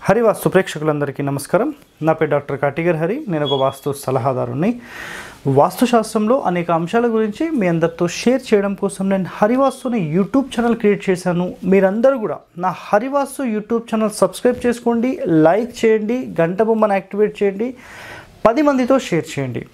హరివాస్తు ప్రేక్షకులందరికీ నమస్కారం నా పేరు డాక్టర్ కాటిగర్ హరి నేను ఒక వాస్తు సలహాదారుని వాస్తుశాస్త్రంలో అనేక అంశాల గురించి మీ అందరితో షేర్ చేయడం కోసం నేను హరివాస్తుని యూట్యూబ్ ఛానల్ క్రియేట్ చేశాను మీరందరూ కూడా నా హరివాస్తు యూట్యూబ్ ఛానల్ సబ్స్క్రైబ్ చేసుకోండి లైక్ చేయండి గంట బొమ్మను యాక్టివేట్ చేయండి పది మందితో షేర్ చేయండి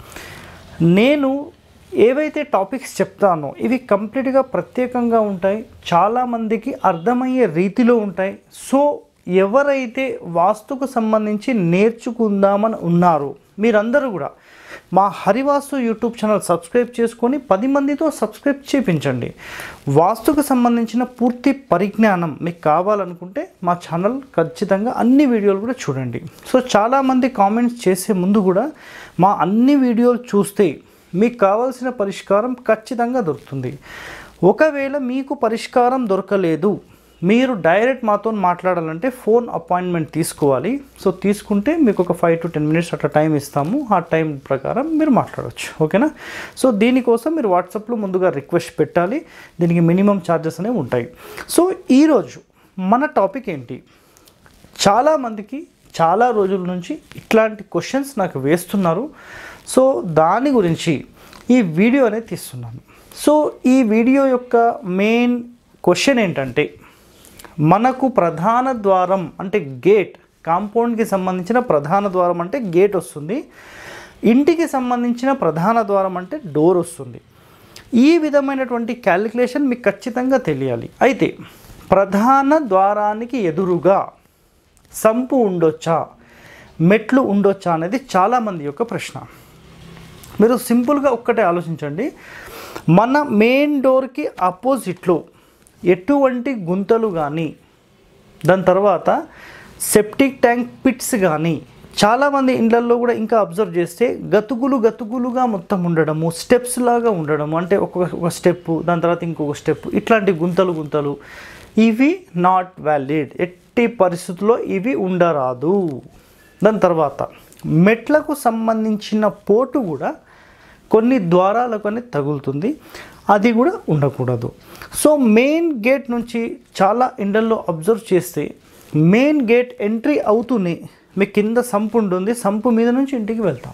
నేను ఏవైతే టాపిక్స్ చెప్తానో ఇవి కంప్లీట్గా ప్రత్యేకంగా ఉంటాయి చాలామందికి అర్థమయ్యే రీతిలో ఉంటాయి సో ఎవరైతే వాస్తుకు సంబంధించి నేర్చుకుందామని ఉన్నారో మీరందరూ కూడా మా హరివాస్తు యూట్యూబ్ ఛానల్ సబ్స్క్రైబ్ చేసుకొని పది మందితో సబ్స్క్రైబ్ చేయించండి వాస్తుకు సంబంధించిన పూర్తి పరిజ్ఞానం మీకు కావాలనుకుంటే మా ఛానల్ ఖచ్చితంగా అన్ని వీడియోలు కూడా చూడండి సో చాలామంది కామెంట్స్ చేసే ముందు కూడా మా అన్ని వీడియోలు చూస్తే మీకు కావాల్సిన పరిష్కారం ఖచ్చితంగా దొరుకుతుంది ఒకవేళ మీకు పరిష్కారం దొరకలేదు మీరు డైరెక్ట్ మాతో మాట్లాడాలంటే ఫోన్ అపాయింట్మెంట్ తీసుకోవాలి సో తీసుకుంటే మీకు ఒక ఫైవ్ టు టెన్ మినిట్స్ అట్లా టైం ఇస్తాము ఆ టైం ప్రకారం మీరు మాట్లాడవచ్చు ఓకేనా సో దీనికోసం మీరు వాట్సాప్లో ముందుగా రిక్వెస్ట్ పెట్టాలి దీనికి మినిమం ఛార్జెస్ అనేవి ఉంటాయి సో ఈరోజు మన టాపిక్ ఏంటి చాలామందికి చాలా రోజుల నుంచి ఇట్లాంటి క్వశ్చన్స్ నాకు వేస్తున్నారు సో దాని గురించి ఈ వీడియో అనేది తీస్తున్నాను సో ఈ వీడియో యొక్క మెయిన్ క్వశ్చన్ ఏంటంటే మనకు ప్రధాన ద్వారం అంటే గేట్ కాంపౌండ్కి సంబంధించిన ప్రధాన ద్వారం అంటే గేట్ వస్తుంది ఇంటికి సంబంధించిన ప్రధాన ద్వారం అంటే డోర్ వస్తుంది ఈ విధమైనటువంటి క్యాలిక్యులేషన్ మీకు ఖచ్చితంగా తెలియాలి అయితే ప్రధాన ద్వారానికి ఎదురుగా సంపు ఉండొచ్చా మెట్లు ఉండొచ్చా అనేది చాలామంది యొక్క ప్రశ్న మీరు సింపుల్గా ఒక్కటే ఆలోచించండి మన మెయిన్ డోర్కి అపోజిట్లో ఎటువంటి గుంతలు కానీ దాని తర్వాత సెప్టిక్ ట్యాంక్ పిట్స్ కానీ చాలామంది ఇండ్లల్లో కూడా ఇంకా అబ్జర్వ్ చేస్తే గతుకులు గతుకులుగా మొత్తం ఉండడము స్టెప్స్ లాగా ఉండడము అంటే ఒక్కొక్క ఒక స్టెప్ దాని తర్వాత ఇంకొక స్టెప్ ఇట్లాంటి గుంతలు గుంతలు ఇవి నాట్ వ్యాలిడ్ ఎట్టి పరిస్థితుల్లో ఇవి ఉండరాదు దాని తర్వాత మెట్లకు సంబంధించిన పోటు కూడా కొన్ని ద్వారాలకు అనేది తగులుతుంది అది కూడా ఉండకూడదు సో మెయిన్ గేట్ నుంచి చాలా ఇండల్లో అబ్జర్వ్ చేస్తే మెయిన్ గేట్ ఎంట్రీ అవుతూనే మీ కింద సంపు ఉంటుంది సంపు మీద నుంచి ఇంటికి వెళ్తాం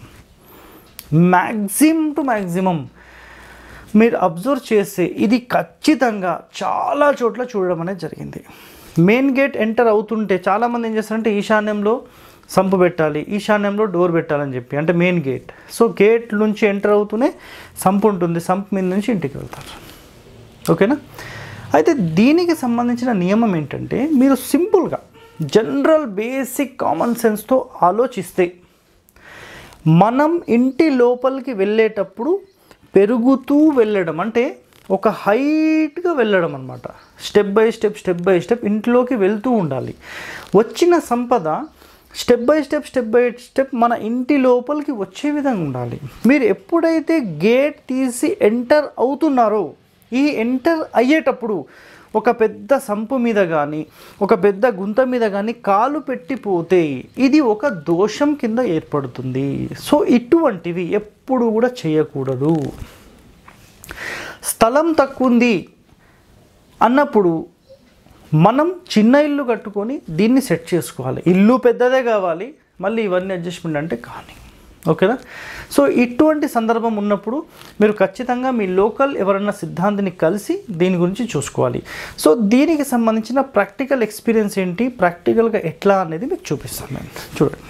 మ్యాక్సిమం టు మ్యాక్సిమం మీరు అబ్జర్వ్ చేస్తే ఇది ఖచ్చితంగా చాలా చోట్ల చూడడం అనేది జరిగింది మెయిన్ గేట్ ఎంటర్ అవుతుంటే చాలామంది ఏం చేస్తారంటే ఈశాన్యంలో సంపు పెట్టాలి ఈశాన్యంలో డోర్ పెట్టాలని చెప్పి అంటే మెయిన్ గేట్ సో గేట్ నుంచి ఎంటర్ అవుతూనే సంపు ఉంటుంది సంపు మీద నుంచి ఇంటికి వెళ్తారు ఓకేనా అయితే దీనికి సంబంధించిన నియమం ఏంటంటే మీరు సింపుల్గా జనరల్ బేసిక్ కామన్ సెన్స్తో ఆలోచిస్తే మనం ఇంటి లోపలికి వెళ్ళేటప్పుడు పెరుగుతూ వెళ్ళడం అంటే ఒక హైట్గా వెళ్ళడం అనమాట step by step step by step ఇంట్లోకి వెళ్తూ ఉండాలి వచ్చిన సంపద step by step step by step మన ఇంటి లోపలికి వచ్చే విధంగా ఉండాలి మీరు ఎప్పుడైతే గేట్ తీసి ఎంటర్ అవుతున్నారో ఈ ఎంటర్ అయ్యేటప్పుడు ఒక పెద్ద సంపు మీద కానీ ఒక పెద్ద గుంత మీద కానీ కాలు పెట్టిపోతే ఇది ఒక దోషం కింద ఏర్పడుతుంది సో ఇటువంటివి ఎప్పుడు కూడా చేయకూడదు స్థలం తక్కువ ఉంది అన్నప్పుడు మనం చిన్న ఇల్లు కట్టుకొని దీన్ని సెట్ చేసుకోవాలి ఇల్లు పెద్దదే కావాలి మళ్ళీ ఇవన్నీ అడ్జస్ట్మెంట్ అంటే కానీ ఓకేనా సో ఇటువంటి సందర్భం ఉన్నప్పుడు మీరు ఖచ్చితంగా మీ లోకల్ ఎవరన్నా సిద్ధాంతిని కలిసి దీని గురించి చూసుకోవాలి సో దీనికి సంబంధించిన ప్రాక్టికల్ ఎక్స్పీరియన్స్ ఏంటి ప్రాక్టికల్గా ఎట్లా అనేది మీకు చూపిస్తాను నేను చూడండి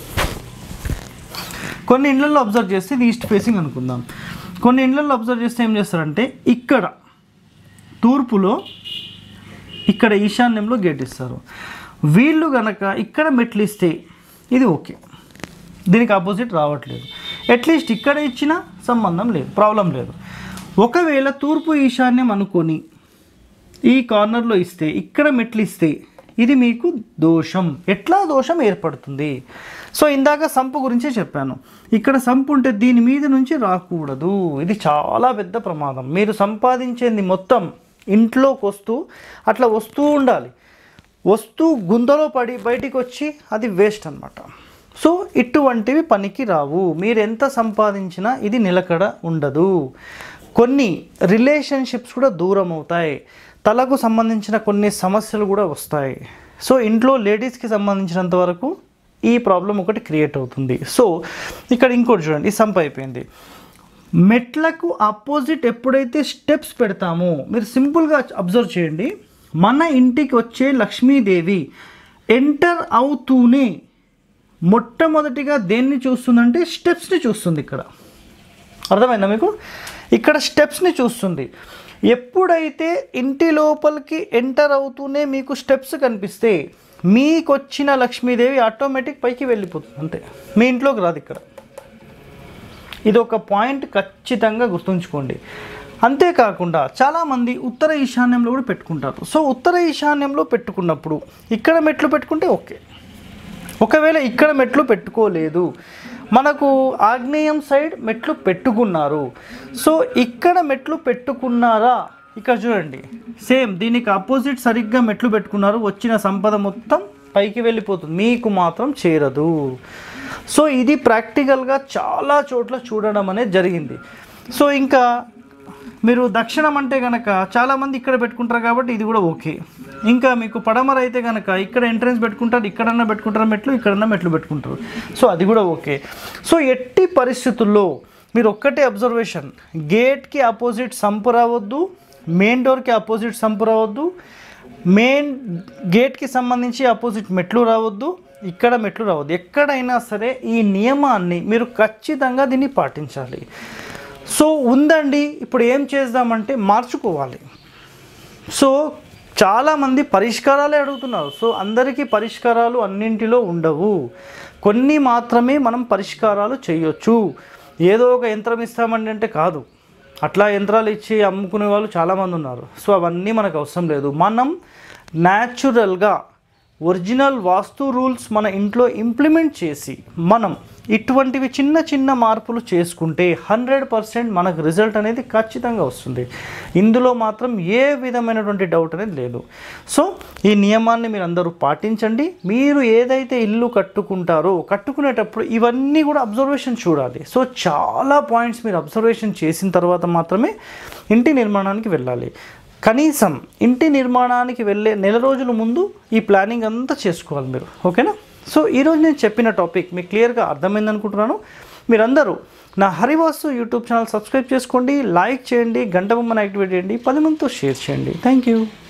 కొన్ని ఇళ్లలో అబ్జర్వ్ చేస్తే ఇది ఈస్ట్ ఫేసింగ్ అనుకుందాం కొన్ని ఇళ్లలో అబ్జర్వ్ చేస్తే ఏం చేస్తారంటే ఇక్కడ తూర్పులో ఇక్కడ ఈశాన్యంలో గేట్ ఇస్తారు వీళ్ళు గనక ఇక్కడ మెట్లు ఇస్తే ఇది ఓకే దీనికి ఆపోజిట్ రావట్లేదు అట్లీస్ట్ ఇక్కడ ఇచ్చినా సంబంధం లేదు ప్రాబ్లం లేదు ఒకవేళ తూర్పు ఈశాన్యం అనుకొని ఈ కార్నర్లో ఇస్తే ఇక్కడ మెట్లు ఇస్తే ఇది మీకు దోషం ఎట్లా దోషం ఏర్పడుతుంది సో ఇందాక సంపు గురించి చెప్పాను ఇక్కడ సంపు ఉంటే దీని మీద నుంచి రాకూడదు ఇది చాలా పెద్ద ప్రమాదం మీరు సంపాదించేది మొత్తం ఇంట్లోకి వస్తూ అట్లా వస్తూ ఉండాలి వస్తూ గుంతలో పడి బయటికి వచ్చి అది వేస్ట్ అనమాట సో ఇటువంటివి పనికి రావు మీరు ఎంత సంపాదించినా ఇది నిలకడ ఉండదు కొన్ని రిలేషన్షిప్స్ కూడా దూరం అవుతాయి తలకు సంబంధించిన కొన్ని సమస్యలు కూడా వస్తాయి సో ఇంట్లో లేడీస్కి సంబంధించినంత వరకు ఈ ప్రాబ్లం ఒకటి క్రియేట్ అవుతుంది సో ఇక్కడ ఇంకోటి చూడండి ఈ సంప్ అయిపోయింది మెట్లకు అపోజిట్ ఎప్పుడైతే స్టెప్స్ పెడతామో మీరు సింపుల్గా అబ్జర్వ్ చేయండి మన ఇంటికి వచ్చే లక్ష్మీదేవి ఎంటర్ అవుతూనే మొట్టమొదటిగా దేన్ని చూస్తుందంటే స్టెప్స్ని చూస్తుంది ఇక్కడ అర్థమైందా మీకు ఇక్కడ స్టెప్స్ని చూస్తుంది ఎప్పుడైతే ఇంటి లోపలికి ఎంటర్ అవుతూనే మీకు స్టెప్స్ కనిపిస్తే మీకు వచ్చిన లక్ష్మీదేవి ఆటోమేటిక్ పైకి వెళ్ళిపోతుంది అంతే మీ ఇంట్లోకి రాదు ఇక్కడ ఇది ఒక పాయింట్ ఖచ్చితంగా గుర్తుంచుకోండి అంతేకాకుండా చాలామంది ఉత్తర ఈశాన్యంలో కూడా పెట్టుకుంటారు సో ఉత్తర ఈశాన్యంలో పెట్టుకున్నప్పుడు ఇక్కడ మెట్లు పెట్టుకుంటే ఓకే ఒకవేళ ఇక్కడ మెట్లు పెట్టుకోలేదు మనకు ఆగ్నేయం సైడ్ మెట్లు పెట్టుకున్నారు సో ఇక్కడ మెట్లు పెట్టుకున్నారా ఇక్కడ చూడండి సేమ్ దీనికి ఆపోజిట్ సరిగ్గా మెట్లు పెట్టుకున్నారు వచ్చిన సంపద మొత్తం పైకి వెళ్ళిపోతుంది మీకు మాత్రం చేరదు సో ఇది ప్రాక్టికల్గా చాలా చోట్ల చూడడం అనేది జరిగింది సో ఇంకా మీరు దక్షిణం అంటే కనుక చాలామంది ఇక్కడ పెట్టుకుంటారు కాబట్టి ఇది కూడా ఓకే ఇంకా మీకు పడమర అయితే కనుక ఇక్కడ ఎంట్రన్స్ పెట్టుకుంటారు ఇక్కడన్నా పెట్టుకుంటారు మెట్లు ఇక్కడన్నా మెట్లు పెట్టుకుంటారు సో అది కూడా ఓకే సో ఎట్టి పరిస్థితుల్లో మీరు ఒక్కటే అబ్జర్వేషన్ గేట్కి ఆపోజిట్ సంపు రావద్దు మెయిన్ డోర్కి ఆపోజిట్ సంపు రావద్దు మెయిన్ గేట్కి సంబంధించి ఆపోజిట్ మెట్లు రావద్దు ఇక్కడ మెట్లు రావద్దు ఎక్కడైనా సరే ఈ నియమాన్ని మీరు ఖచ్చితంగా దీన్ని పాటించాలి సో ఉందండి ఇప్పుడు ఏం చేద్దామంటే మార్చుకోవాలి సో చాలామంది పరిష్కారాలే అడుగుతున్నారు సో అందరికీ పరిష్కారాలు అన్నింటిలో ఉండవు కొన్ని మాత్రమే మనం పరిష్కారాలు చేయొచ్చు ఏదో ఒక యంత్రం ఇస్తామండి అంటే కాదు అట్లా యంత్రాలు ఇచ్చి అమ్ముకునే వాళ్ళు చాలామంది ఉన్నారు సో అవన్నీ మనకు అవసరం లేదు మనం న్యాచురల్గా ఒరిజినల్ వాస్తు రూల్స్ మన ఇంట్లో ఇంప్లిమెంట్ చేసి మనం ఇటువంటివి చిన్న చిన్న మార్పులు చేసుకుంటే హండ్రెడ్ పర్సెంట్ మనకు రిజల్ట్ అనేది ఖచ్చితంగా వస్తుంది ఇందులో మాత్రం ఏ విధమైనటువంటి డౌట్ అనేది లేదు సో ఈ నియమాన్ని మీరు అందరూ పాటించండి మీరు ఏదైతే ఇల్లు కట్టుకుంటారో కట్టుకునేటప్పుడు ఇవన్నీ కూడా అబ్జర్వేషన్ చూడాలి సో చాలా పాయింట్స్ మీరు అబ్జర్వేషన్ చేసిన తర్వాత మాత్రమే ఇంటి నిర్మాణానికి వెళ్ళాలి కనీసం ఇంటి నిర్మాణానికి వెళ్ళే నెల రోజుల ముందు ఈ ప్లానింగ్ అంతా చేసుకోవాలి మీరు ఓకేనా సో ఈరోజు నేను చెప్పిన టాపిక్ మీకు క్లియర్గా అర్థమైంది అనుకుంటున్నాను మీరందరూ నా హరివాసు యూట్యూబ్ ఛానల్ సబ్స్క్రైబ్ చేసుకోండి లైక్ చేయండి గంట బొమ్మను యాక్టివేట్ చేయండి పది మందితో షేర్ చేయండి థ్యాంక్ యూ